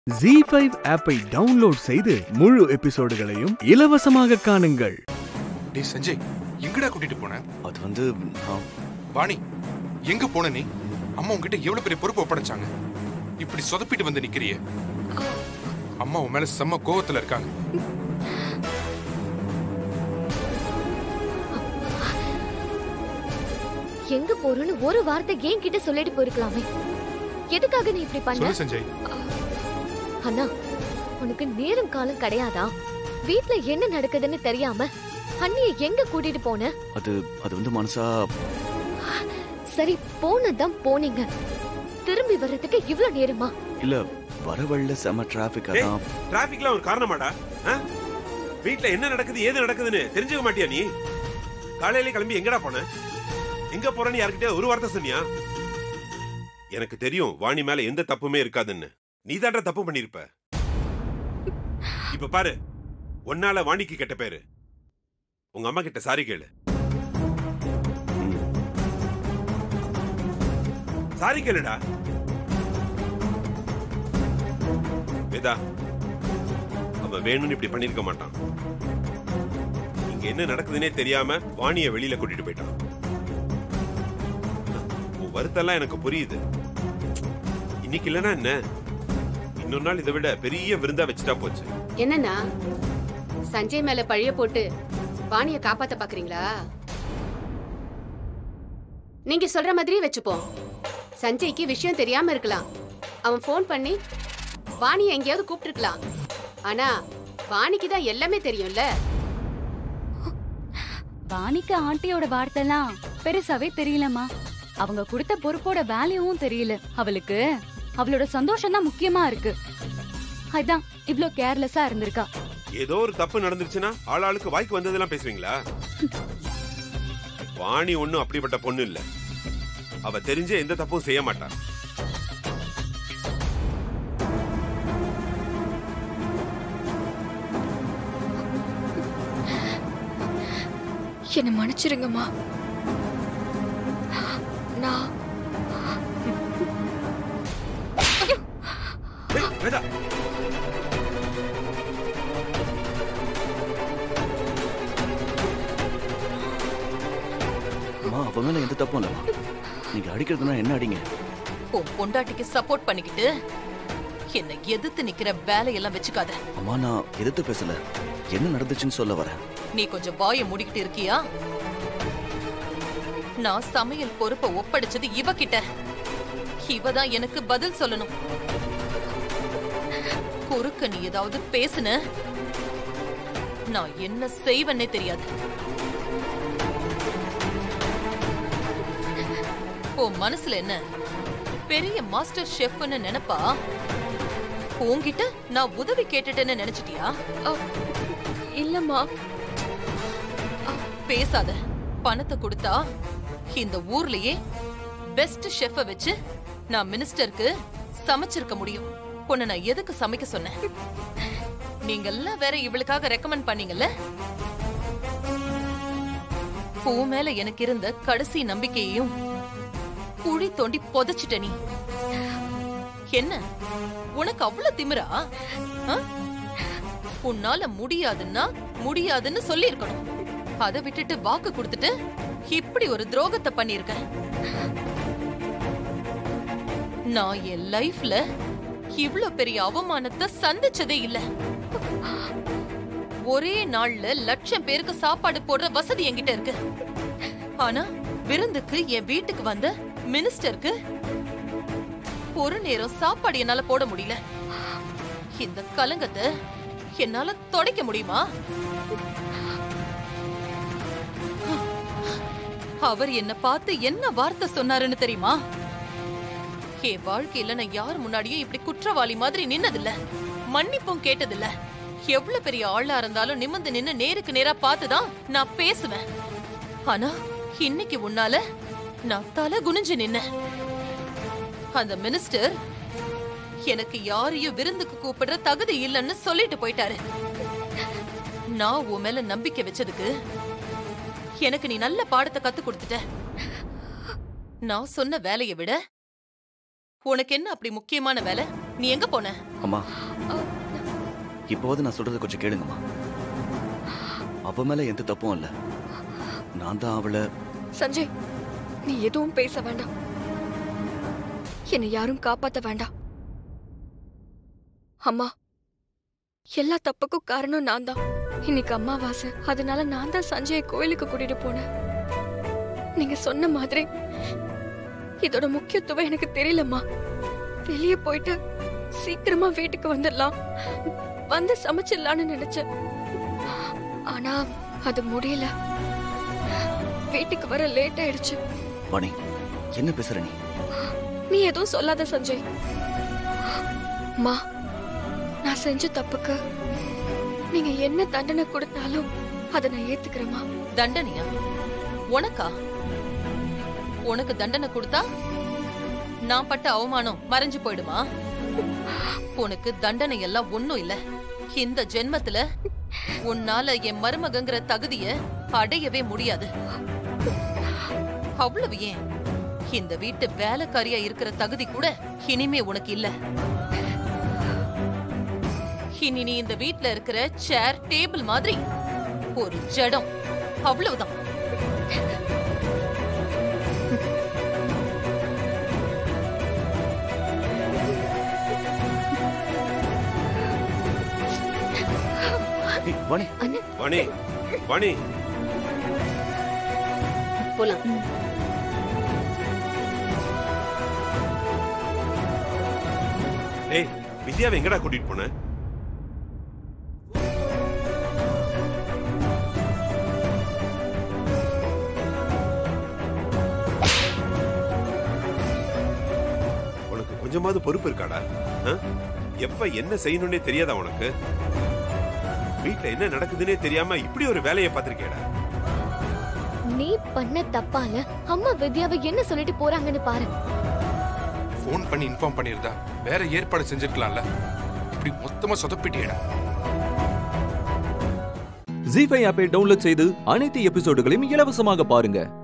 G five ஆப்பை download செய்து முழு எபிசோடுகளையும் இலவசமாக காணுங்கள் டேய் சஞ்சய் எங்கடா கூட்டிட்டு போன அது வந்து நான் வாணி எங்க போன நீ அம்மா உன்கிட்ட எவ்வளவு பெரிய பொறுப்பு ஒப்படைச்சாங்க இப்படி சொதப்பிட்டு வந்து நிக்கிறியே அம்மா உன் மேல செம்ம கோவத்துல இருக்காங்க எங்க போறோம்னு ஒரு வார்த்தை ஏன் கிட்ட சொல்லிட்டு போயிருக்கலாமே எதுக்காக நீ இப்படி பண்ண சொல்லு சஞ்சய் அண்ணா உனக்கு நேரம் காலம் கிடையாதா வீட்ல என்ன நடக்குதுன்னு தெரியாம அண்ணிய எங்க கூட்டிட்டு போன அது அது வந்து மனசா சரி போனதான் போனீங்க திரும்பி வர்றதுக்கு இவ்ளோ நேரமா இல்ல வர வழியில செம டிராபிக் டேய், அதான் டிராபிக்ல ஒரு காரணமாடா ஆ? வீட்ல என்ன நடக்குது ஏது நடக்குதுன்னு தெரிஞ்சுக்க மாட்டியா நீ காலையில கிளம்பி எங்கடா போன எங்க போறேன்னு யார்கிட்டயா ஒரு வார்த்தை சொன்னியா எனக்கு தெரியும் வாணி மேல எந்த தப்புமே இருக்காதுன்னு நீ தப்பு பண்ணிருப்ப இப்ப பாரு உன்னால வாணிக்கு கெட்ட பேரு உங்க அம்மா கிட்ட சாரி கேளு சாரி கேளுடா வேதா அவன் வேணும்னு இப்படி பண்ணிருக்க மாட்டான் இங்க என்ன நடக்குதுன்னே தெரியாம வாணிய வெளியில கூட்டிட்டு போயிட்டான் உன் வருத்தெல்லாம் எனக்கு புரியுது இன்னைக்கு இல்லனா என்ன இன்னொரு நாள் இதை விட பெரிய விருந்தா வச்சுட்டா போச்சு என்னன்னா சஞ்சய் மேல பழிய போட்டு வாணிய காப்பாத்த பாக்குறீங்களா நீங்க சொல்ற மாதிரியே வச்சுப்போம் சஞ்சய்க்கு விஷயம் தெரியாம இருக்கலாம் அவன் ஃபோன் பண்ணி வாணிய எங்கேயாவது கூப்பிட்டுருக்கலாம் ஆனா வாணிக்கு தான் எல்லாமே தெரியும்ல வாணிக்கு ஆண்டியோட வார்த்தைலாம் பெருசாவே தெரியலம்மா அவங்க கொடுத்த பொறுப்போட வேல்யூவும் தெரியல அவளுக்கு அவளோட சந்தோஷம் தான் முக்கியமா இருக்கு அதான் இவ்ளோ கேர்லெஸ்ஸா இருந்திருக்கா ஏதோ ஒரு தப்பு நடந்துருச்சுன்னா ஆளாளுக்கு வாய்க்கு வந்ததெல்லாம் பேசுவீங்களா வாணி ஒண்ணும் அப்படிப்பட்ட பொண்ணு இல்ல அவ தெரிஞ்ச எந்த தப்பும் செய்ய மாட்டா என்னை மன்னிச்சிருங்கம்மா நான் ஏய், வேதா அம்மா அவ மேல எந்த தப்பும் இல்லம்மா நீங்க அடிக்கிறதுனா என்ன அடிங்க உன் பொண்டாட்டிக்கு சப்போர்ட் பண்ணிக்கிட்டு என்னை எதிர்த்து நிக்கிற வேலையெல்லாம் வச்சுக்காத அம்மா நான் எதிர்த்து பேசல என்ன நடந்துச்சுன்னு சொல்ல வரேன் நீ கொஞ்சம் வாயை மூடிக்கிட்டு இருக்கியா நான் சமையல் பொறுப்பை ஒப்படைச்சது இவகிட்ட இவ தான் எனக்கு பதில் சொல்லணும் குறுக்க நீ ஏதாவது பேசுன நான் என்ன செய்வேன்னே தெரியாது உன் மனசுல என்ன பெரிய மாஸ்டர் ஷெஃப்னு நினைப்பா உன்கிட்ட நான் உதவி கேட்டுட்டேன்னு நினைச்சிட்டியா இல்லம்மா பேசாத பணத்தை கொடுத்தா இந்த ஊர்லயே பெஸ்ட் ஷெஃப வச்சு நான் மினிஸ்டருக்கு சமைச்சிருக்க முடியும் உன்னை நான் எதுக்கு சமைக்க சொன்னேன் நீங்க எல்லாம் வேற இவளுக்காக ரெக்கமெண்ட் பண்ணீங்கல்ல பூ மேல எனக்கு இருந்த கடைசி நம்பிக்கையையும் குழி தோண்டி புதைச்சிட்ட நீ என்ன உனக்கு அவ்வளவு திமிரா ஆ? உன்னால முடியாதுன்னா முடியாதுன்னு சொல்லியிருக்கணும் அதை விட்டுட்டு வாக்கு கொடுத்துட்டு இப்படி ஒரு துரோகத்தை பண்ணிருக்க நான் என் லைஃப்ல இவ்ளோ பெரிய அவமானத்தை சந்திச்சதே இல்ல ஒரே நாள்ல லட்சம் பேருக்கு சாப்பாடு போடுற வசதி என்கிட்ட இருக்கு ஆனா விருந்துக்கு என் வீட்டுக்கு வந்த மினிஸ்டருக்கு ஒரு நேரம் சாப்பாடு என்னால போட முடியல இந்த கலங்கத்தை என்னால தொடைக்க முடியுமா அவர் என்ன பார்த்து என்ன வார்த்தை சொன்னாருன்னு தெரியுமா என் வாழ்க்கையில நான் யார் முன்னாடியும் இப்படி குற்றவாளி மாதிரி நின்னதில்ல மன்னிப்பும் கேட்டதில்ல எவ்வளவு பெரிய ஆளா இருந்தாலும் நிமிர்ந்து நின்னு நேருக்கு நேரா பார்த்துதான் நான் பேசுவேன் ஆனா இன்னைக்கு உன்னால நான் தலை குனிஞ்சு நின்னேன் அந்த மினிஸ்டர் எனக்கு யாரையும் விருந்துக்கு கூப்பிடுற தகுதி இல்லைன்னு சொல்லிட்டு போயிட்டாரு நான் உன் மேல நம்பிக்கை வச்சதுக்கு எனக்கு நீ நல்ல பாடத்தை கத்து கொடுத்துட்ட நான் சொன்ன வேலையை விட உனக்கு என்ன அப்படி முக்கியமான வேலை நீ எங்க போன அம்மா இப்போது நான் சொல்றது கொஞ்சம் கேளுங்கம்மா அவ மேல எந்த தப்பும் இல்ல நான் தான் அவளை சஞ்சய் நீ எதுவும் பேச வேண்டாம் என்னை யாரும் காப்பாத்த வேண்டாம் அம்மா எல்லா தப்புக்கும் காரணம் நான் தான் இன்னைக்கு அம்மாவாசை அதனால நான் தான் சஞ்சயை கோயிலுக்கு கூட்டிட்டு போனேன் நீங்க சொன்ன மாதிரி இதோட முக்கியத்துவம் எனக்கு தெரியலம்மா வெளியே போயிட்டு சீக்கிரமா வீட்டுக்கு வந்துடலாம் வந்து சமைச்சிடலான்னு நினைச்சேன் ஆனா அது முடியல வீட்டுக்கு வர லேட் ஆயிடுச்சு வாணி என்ன பேசுற நீ நீ எதுவும் சொல்லாத சஞ்சய் மா நான் செஞ்ச தப்புக்கு நீங்க என்ன தண்டனை கொடுத்தாலும் அதை நான் ஏத்துக்கிறேம்மா தண்டனையா உனக்கா உனக்கு தண்டனை கொடுத்தா நான் பட்ட அவமானம் மறைஞ்சு போயிடுமா உனக்கு தண்டனை எல்லாம் ஒண்ணும் இல்ல இந்த ஜென்மத்துல உன்னால என் மருமகங்கிற தகுதிய அடையவே முடியாது அவ்வளவு ஏன் இந்த வீட்டு வேலைக்காரியா இருக்கிற தகுதி கூட இனிமே உனக்கு இல்ல இனி நீ இந்த வீட்ல இருக்கிற சேர் டேபிள் மாதிரி ஒரு ஜடம் அவ்வளவுதான் ஏய், வாணி வாணி வாணி போலாம் டேய் வித்யாவை எங்கடா கூட்டிட்டு போன உனக்கு கொஞ்சமாவது பொறுப்பு இருக்காடா ஆ? எப்ப என்ன செய்யணும்னே தெரியாதா உனக்கு வீட்ல என்ன நடக்குதுன்னே தெரியாம இப்படி ஒரு வேலையை பார்த்திருக்கேடா நீ பண்ண தப்பால அம்மா வித்யாவை என்ன சொல்லிட்டு போறாங்கன்னு பாரு ஃபோன் பண்ணி இன்ஃபார்ம் பண்ணியிருந்தா வேற ஏற்பாடு செஞ்சிருக்கலாம்ல இப்படி மொத்தமா சொதப்பிட்டியடா ஜி ஃபைவ் ஆப்பை டவுன்லோட் செய்து அனைத்து எபிசோடுகளையும் இலவசமாக பாருங்க